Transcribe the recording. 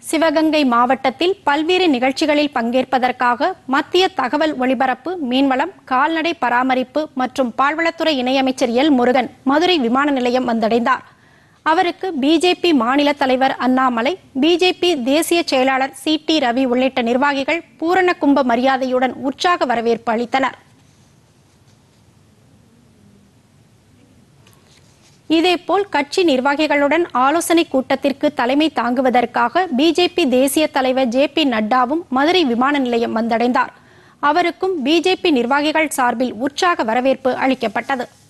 சிவகங்கை மாவட்டத்தில் பல்வேறு நிகழ்ச்சிகளில் பங்கேற்பதற்காக மத்திய தகவல் ஒலிபரப்பு மீன்வளம் கால்நடை பராமரிப்பு மற்றும் பால்வளத்துறை இணையமைச்சர் எல் முருகன் மதுரை விமான நிலையம் வந்தடைந்தார் அவருக்கு பிஜேபி மாநில தலைவர் அண்ணாமலை பிஜேபி தேசிய செயலாளர் சி டி ரவி உள்ளிட்ட நிர்வாகிகள் பூரண கும்ப மரியாதையுடன் உற்சாக வரவேற்பு அளித்தனர் இதேபோல் கட்சி நிர்வாகிகளுடன் ஆலோசனை கூட்டத்திற்கு தலைமை தாங்குவதற்காக பிஜேபி தேசிய தலைவர் ஜே பி நட்டாவும் மதுரை விமான நிலையம் வந்தடைந்தார் அவருக்கும் பிஜேபி நிர்வாகிகள் சார்பில் உற்சாக வரவேற்பு அளிக்கப்பட்டது